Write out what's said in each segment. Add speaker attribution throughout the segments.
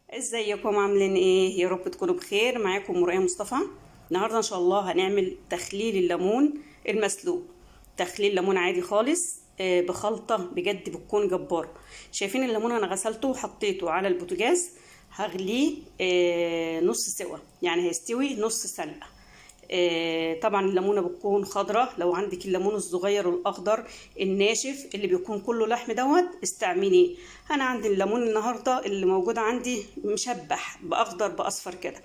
Speaker 1: ازيكم عاملين ايه يا رب تكونوا بخير معاكم مرأة مصطفى النهارده ان شاء الله هنعمل تخليل الليمون المسلوق تخليل ليمون عادي خالص آه، بخلطه بجد بتكون جباره شايفين الليمون انا غسلته وحطيته على البوتاجاز هغليه آه، نص سوا يعني هيستوي نص سلقه آه، طبعا الليمونه بتكون خضراء لو عندك الليمون الصغير والاخضر الناشف اللي بيكون كله لحم دوت استعمليه انا عندي الليمون النهارده اللي موجود عندي مشبح باخضر باصفر كده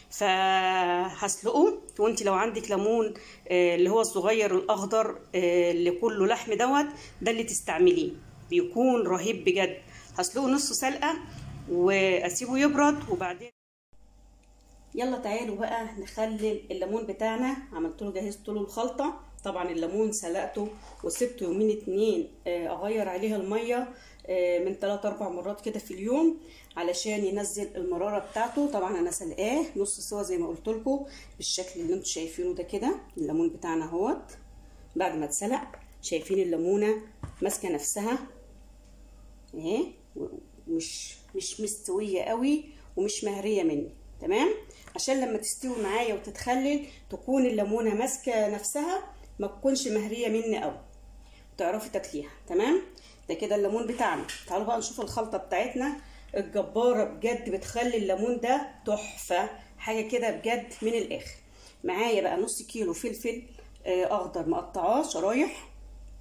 Speaker 1: فهسلقه وانت لو عندك ليمون آه، اللي هو الصغير الاخضر آه، اللي كله لحم دوت ده اللي تستعمليه بيكون رهيب بجد هسلقه نص سلقه واسيبه يبرد وبعدين يلا تعالوا بقى نخلل الليمون بتاعنا عملت له جهزت له الخلطه طبعا الليمون سلقته وسبته يومين اتنين آه، اغير عليها الميه آه، من 3 4 مرات كده في اليوم علشان ينزل المراره بتاعته طبعا انا سلقاه نص سوا زي ما قلت لكم بالشكل اللي انتم شايفينه ده كده الليمون بتاعنا اهوت بعد ما اتسلق شايفين الليمونه ماسكه نفسها اهي مش مش مستويه قوي ومش مهريه مني تمام عشان لما تستوي معايا وتتخلل تكون الليمونه ماسكه نفسها ما تكونش مهريه مني قوي تعرفي تاكليها تمام ده كده الليمون بتاعنا تعالوا بقى نشوف الخلطه بتاعتنا الجباره بجد بتخلي الليمون ده تحفه حاجه كده بجد من الاخر معايا بقى نص كيلو فلفل آه، اخضر مقطعاه شرايح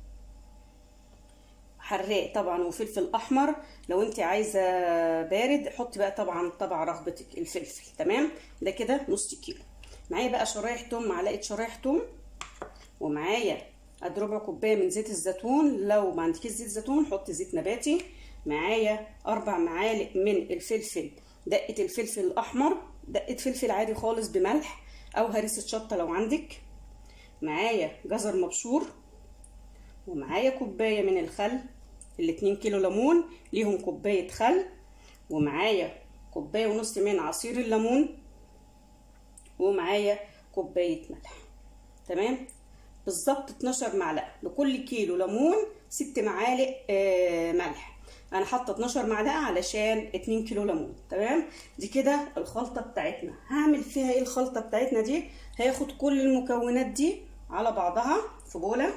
Speaker 1: حراق طبعا وفلفل احمر لو انت عايزه بارد حطي بقى طبعا طبع رغبتك الفلفل تمام ده كده نص كيلو معايا بقى شرايح توم معلقه شرايح توم ومعايا قد ربع كوبايه من زيت الزيتون لو ما عندكيش زيت زيتون حطي زيت نباتي معايا اربع معالق من الفلفل دقه الفلفل الاحمر دقه فلفل عادي خالص بملح او هريسه شطه لو عندك معايا جزر مبشور ومعايا كوبايه من الخل الاتنين كيلو ليمون ليهم كوبايه خل ومعايا كوبايه ونص من عصير الليمون ومعايا كوبايه ملح تمام بالظبط 12 معلقه لكل كيلو ليمون ست معالق آه ملح انا حاطه 12 معلقه علشان 2 كيلو ليمون تمام دي كده الخلطه بتاعتنا هعمل فيها ايه الخلطه بتاعتنا دي هاخد كل المكونات دي على بعضها في بوله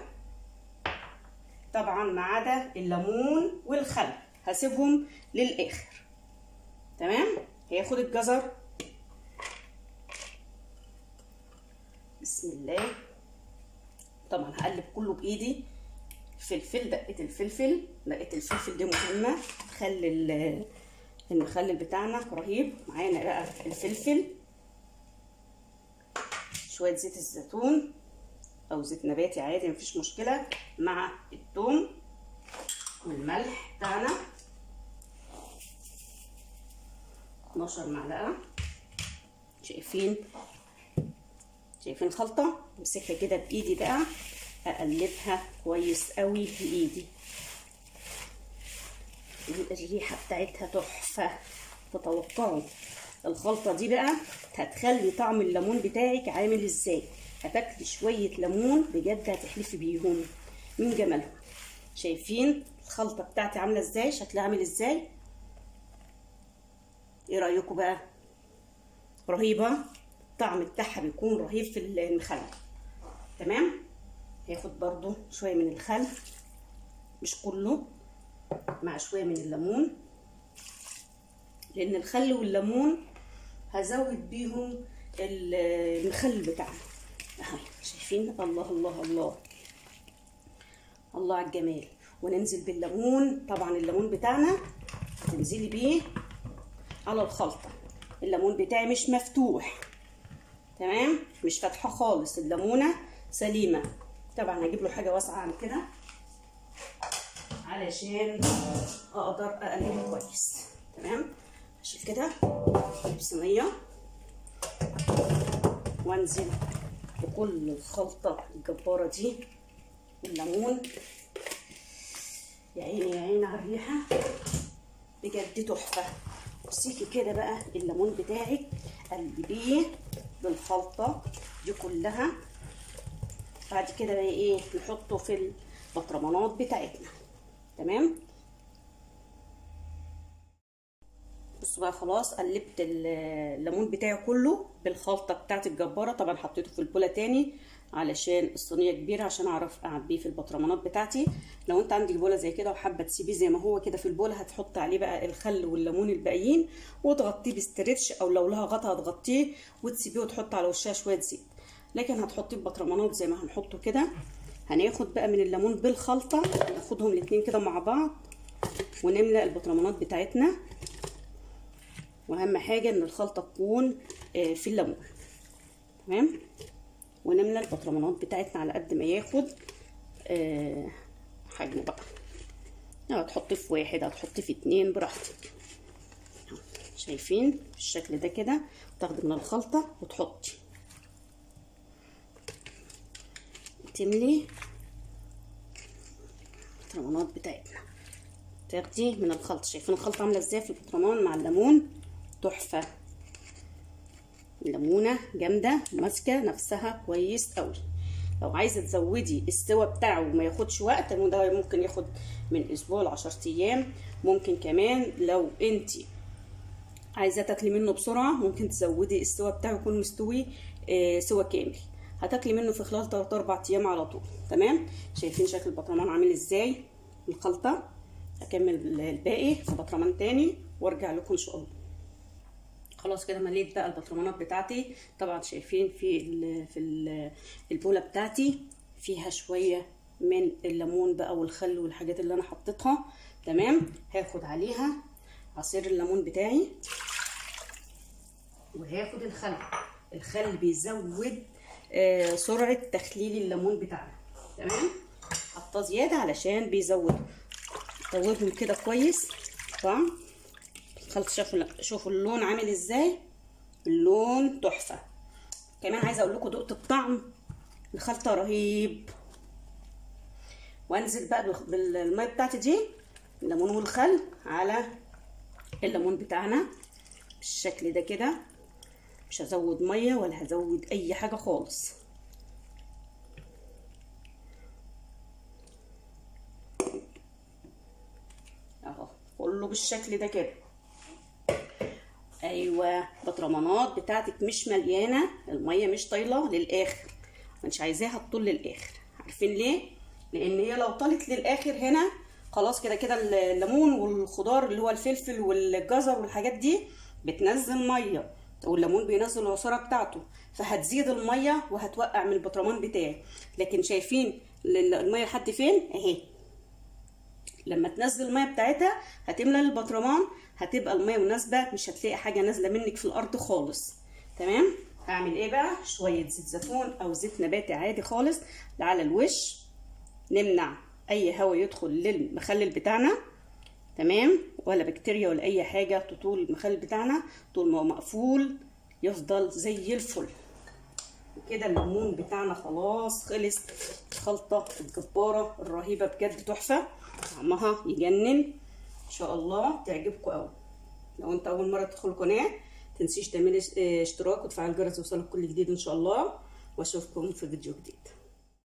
Speaker 1: طبعا ما عدا الليمون والخل هسيبهم للاخر تمام هياخد الجزر بسم الله طبعا هقلب كله بايدي فلفل دقه الفلفل دقه الفلفل دي مهمه تخلي المخلل بتاعنا رهيب معانا بقى الفلفل شويه زيت الزيتون او زيت نباتي عادي مفيش مشكله مع الثوم والملح بتاعنا 12 معلقه شايفين شايفين الخلطه امسكها كده بايدي بقى اقلبها كويس قوي بايدي الريحه بتاعتها تحفه تتوقعوا الخلطه دي بقى هتخلي طعم الليمون بتاعك عامل ازاي هتاكلي شويه ليمون بجد هتحلفي بيهم من جمالهم شايفين الخلطه بتاعتي عامله ازاي شكلها عامل ازاي ايه رايكم بقى رهيبه الطعم بتاعها بيكون رهيب في المخلل تمام هاخد برضو شويه من الخل مش كله مع شويه من الليمون لان الخل والليمون هزود بيهم المخلل بتاعنا اهي شايفين الله الله الله الله على الجمال وننزل بالليمون طبعا الليمون بتاعنا تنزلي بيه على الخلطه الليمون بتاعي مش مفتوح تمام مش فاتحه خالص الليمونه سليمه طبعا هجيب له حاجه واسعه عن كده علشان اقدر اقلبه كويس تمام اشيل كده اجيب صينيه وانزل بكل الخلطه الجباره دي والليمون يا عيني يا عيني على الريحه بجد تحفه امسكي كده بقى الليمون بتاعك قلبيه بالخلطه دي كلها بعد كده بقى ايه نحطه في البطرمانات بتاعتنا تمام بصوا بقى خلاص قلبت الليمون بتاعي كله بالخلطه بتاعت الجباره طبعا حطيته في البوله تاني علشان الصينيه كبيره عشان اعرف اعبيه في البطرمانات بتاعتي لو انت عندك بوله زي كده وحابه تسيبيه زي ما هو كده في البوله هتحط عليه بقى الخل والليمون الباقيين وتغطيه بستريتش او لو لها غطا هتغطيه وتسيبيه وتحط على وشها شويه زيت لكن هتحطيه في بطرمانات زي ما هنحطه كده هناخد بقى من الليمون بالخلطه ناخدهم الاتنين كده مع بعض ونملى البطرمانات بتاعتنا واهم حاجه ان الخلطه تكون في الليمون تمام ونملى البطرمانات بتاعتنا على قد ما ياخد حجمه بقى هتحطي في واحد هتحطي في اتنين براحتك شايفين بالشكل ده كده تاخدي من الخلطه وتحطي تملي البطرمانات بتاعتنا تاخدي من الخلطه شايفين الخلطه عامله ازاي في البطرمان مع الليمون تحفه الليمونه جامده ماسكه نفسها كويس قوي لو عايزه تزودي السوا بتاعه وما ياخدش وقت ده ممكن ياخد من اسبوع لعشر ايام ممكن كمان لو انت عايزه تاكلي منه بسرعه ممكن تزودي السوا بتاعه يكون مستوي آه سوا كامل هتاكلي منه في خلال 3 4 ايام على طول تمام شايفين شكل البطرمان عامل ازاي الخلطه هكمل الباقي في بطرمان تاني وارجع لكم ان شاء الله خلاص كده مليت بقى البطرمانات بتاعتي طبعا شايفين في ال في ال البوله بتاعتي فيها شويه من الليمون بقى والخل والحاجات اللي انا حطيتها تمام هاخد عليها عصير الليمون بتاعي وهاخد الخل الخل بيزود آه سرعه تخليل الليمون بتاعنا تمام حطاه زياده علشان بيزود دوبهم كده كويس طبعا الخلط شوفوا شوفوا اللون عامل ازاي اللون تحفه كمان عايزه اقول لكم دقت الطعم الخلطه رهيب وانزل بقى بالميه بتاعتي دي الليمون والخل على الليمون بتاعنا بالشكل ده كده مش هزود ميه ولا هزود اي حاجه خالص اهو كله بالشكل ده كده ايوه البطرمانات بتاعتك مش مليانه الميه مش طايله للاخر مش عايزاها تطول للاخر عارفين ليه لان هي لو طالت للاخر هنا خلاص كده كده الليمون والخضار اللي هو الفلفل والجزر والحاجات دي بتنزل ميه والليمون بينزل العصاره بتاعته فهتزيد الميه وهتوقع من البطرمان بتاعي لكن شايفين الميه لحد فين اهي لما تنزل الميه بتاعتها هتملى البطرمان هتبقى الميه مناسبه مش هتلاقي حاجه نازله منك في الارض خالص تمام هعمل ايه بقى شويه زيت زيتون او زيت نباتي عادي خالص على الوش نمنع اي هواء يدخل للمخلل بتاعنا تمام ولا بكتيريا ولا اي حاجه تطول المخلل بتاعنا طول ما هو مقفول يفضل زي الفل كده الليمون بتاعنا خلاص خلص الخلطه الجباره الرهيبه بجد تحفه طعمها يجنن ان شاء الله تعجبكم قوي لو انت اول مره تدخل القناه تنسيش تعملي اشتراك وتفعل الجرس يوصلك كل جديد ان شاء الله واشوفكم في فيديو جديد